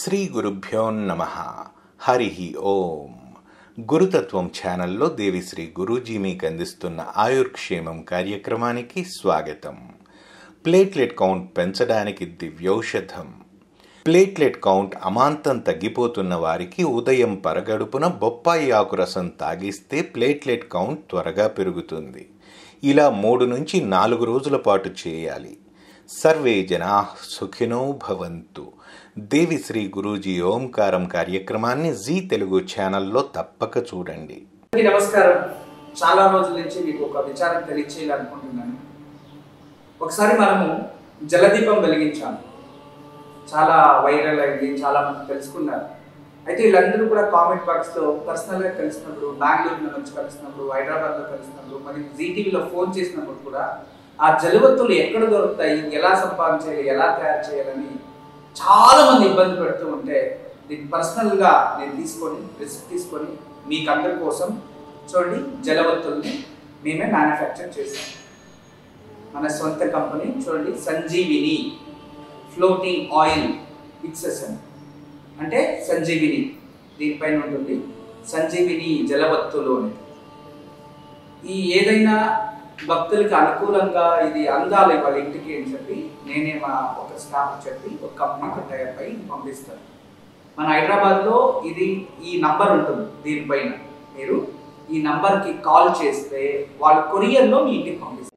శ్రీ గురుభ్యో నమ హరి ఓం గురుతత్వం ఛానల్లో దేవిశ్రీ గురూజీ మీకు అందిస్తున్న ఆయుర్క్షేమం కార్యక్రమానికి స్వాగతం ప్లేట్లెట్ కౌంట్ పెంచడానికి దివ్యౌషధం ప్లేట్లెట్ కౌంట్ అమాంతం తగ్గిపోతున్న వారికి ఉదయం పరగడుపున బొప్పాయి ఆకు రసం తాగిస్తే ప్లేట్లెట్ కౌంట్ త్వరగా పెరుగుతుంది ఇలా మూడు నుంచి నాలుగు రోజుల పాటు చేయాలి సర్వే జనా సుఖినో భవంతు దేవి శ్రీ గురూజీ ఓంకారం కార్యక్రమాన్ని జీ తెలుగు ఛానల్లో తప్పక చూడండి అందరికీ నమస్కారం చాలా రోజుల నుంచి మీకు ఒక విచారం తెలియచేయాలనుకుంటున్నాను ఒకసారి మనము జలదీపం వెలిగించాము చాలా వైరల్ అయింది చాలా మంది తెలుసుకున్నారు అయితే వీళ్ళందరూ కూడా కామెంట్ బాక్స్లో పర్సనల్గా కలిసినప్పుడు బెంగళూరులో నుంచి కలిసినప్పుడు హైదరాబాద్లో కలిసినప్పుడు మరియు జీటీవీలో ఫోన్ చేసినప్పుడు కూడా ఆ జలవత్తులు ఎక్కడ దొరుకుతాయి ఎలా సంపాదించాలి ఎలా తయారు చేయాలని చాలా మంది ఇబ్బంది పెడుతూ ఉంటే దీన్ని పర్సనల్గా నేను తీసుకొని రిస్క్ తీసుకొని మీకు అందరి కోసం చూడండి జలవత్తుల్ని మేమే మ్యానుఫ్యాక్చర్ చేసాం మన సొంత కంపెనీ చూడండి సంజీవిని ఫ్లోటింగ్ ఆయిల్ ఫిక్సెషన్ అంటే సంజీవిని దీనిపైన ఉంటుంది సంజీవిని జలవత్తులు అనేది ఈ ఏదైనా భక్తులకి అనుకూలంగా ఇది అందాలి వాళ్ళ ఇంటికి అని చెప్పి నేనే మా ఒక స్టాఫ్ చెప్పి ఒక కంపెనీకి టైప్ అయి పంపిస్తాను మన హైదరాబాద్లో ఇది ఈ నంబర్ ఉంటుంది దీనిపైన మీరు ఈ నంబర్కి కాల్ చేస్తే వాళ్ళు కొరియర్లో మీ ఇంటికి పంపిస్తారు